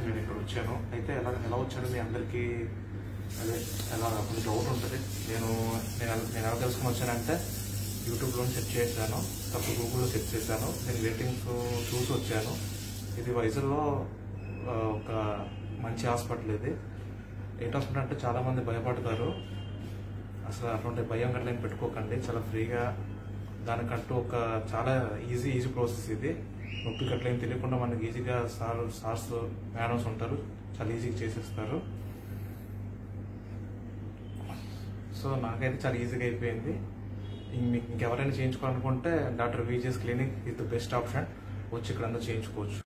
నేను ఇక్కడ వచ్చాను అయితే ఎలా ఎలా వచ్చాను మీ అందరికీ అదే ఎలా కొంచెం డౌట్ ఉంటుంది నేను నేను ఎలా- నేను ఎలా తెలుసుకుని వచ్చానంటే యూట్యూబ్లో సెర్చ్ చేశాను తర్వాత గూగుల్లో సెర్చ్ చేశాను నేను రేటింగ్స్ చూసి వచ్చాను ఇది వైజాగ్లో ఆ, ఒక మంచి హాస్పిటల్ ఇది ఏంటి హాస్పిటల్ అంటే చాలామంది భయపడతారు అసలు అటువంటి భయం గట్ల ఏం పెట్టుకోకండి చాలా ఫ్రీగా దానికంటూ ఒక చాలా ఈజీ ఈజీ ప్రాసెస్ ఇది నొప్పి గట్ల ఏం తెలియకుండా మనకి ఈజీగా సార్ సార్స్ మేడమ్స్ ఉంటారు చాలా ఈజీగా చేసేస్తారు సో నాకైతే చాలా ఈజీగా అయిపోయింది ఇంక మీకు ఇంకెవరైనా చేయించుకోవాలనుకుంటే డాక్టర్ విజేస్ క్లినిక్ ఇది బెస్ట్ ఆప్షన్ వచ్చి ఇక్కడ అందరూ చేయించుకోవచ్చు